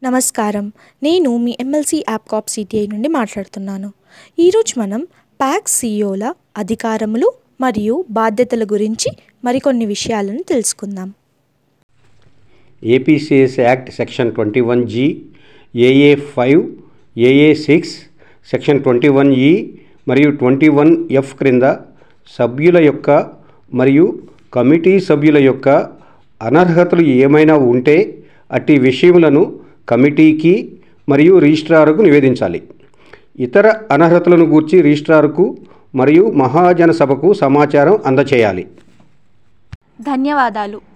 నమస్కారం నేను మీ ఎమ్మెల్సీ యాప్ కాప్ సిటిఐ నుండి మాట్లాడుతున్నాను ఈరోజు మనం ప్యాక్ సిఇఓల అధికారములు మరియు బాధ్యతల గురించి మరికొన్ని విషయాలను తెలుసుకుందాం APCS act section twenty one G A A five A A six section twenty one E మరియు ట్వంటీ వన్ ఎఫ్ క్రింద సభ్యుల యొక్క మరియు కమిటీ సభ్యుల యొక్క అనర్హతలు ఏమైనా ఉంటే అట్టి విషయములను కమిటీకి మరియు రిజిస్ట్రారుకు నివేదించాలి ఇతర అనర్హతలను గూర్చి రిజిస్ట్రారుకు మరియు మహాజన సభకు సమాచారం అందచేయాలి ధన్యవాదాలు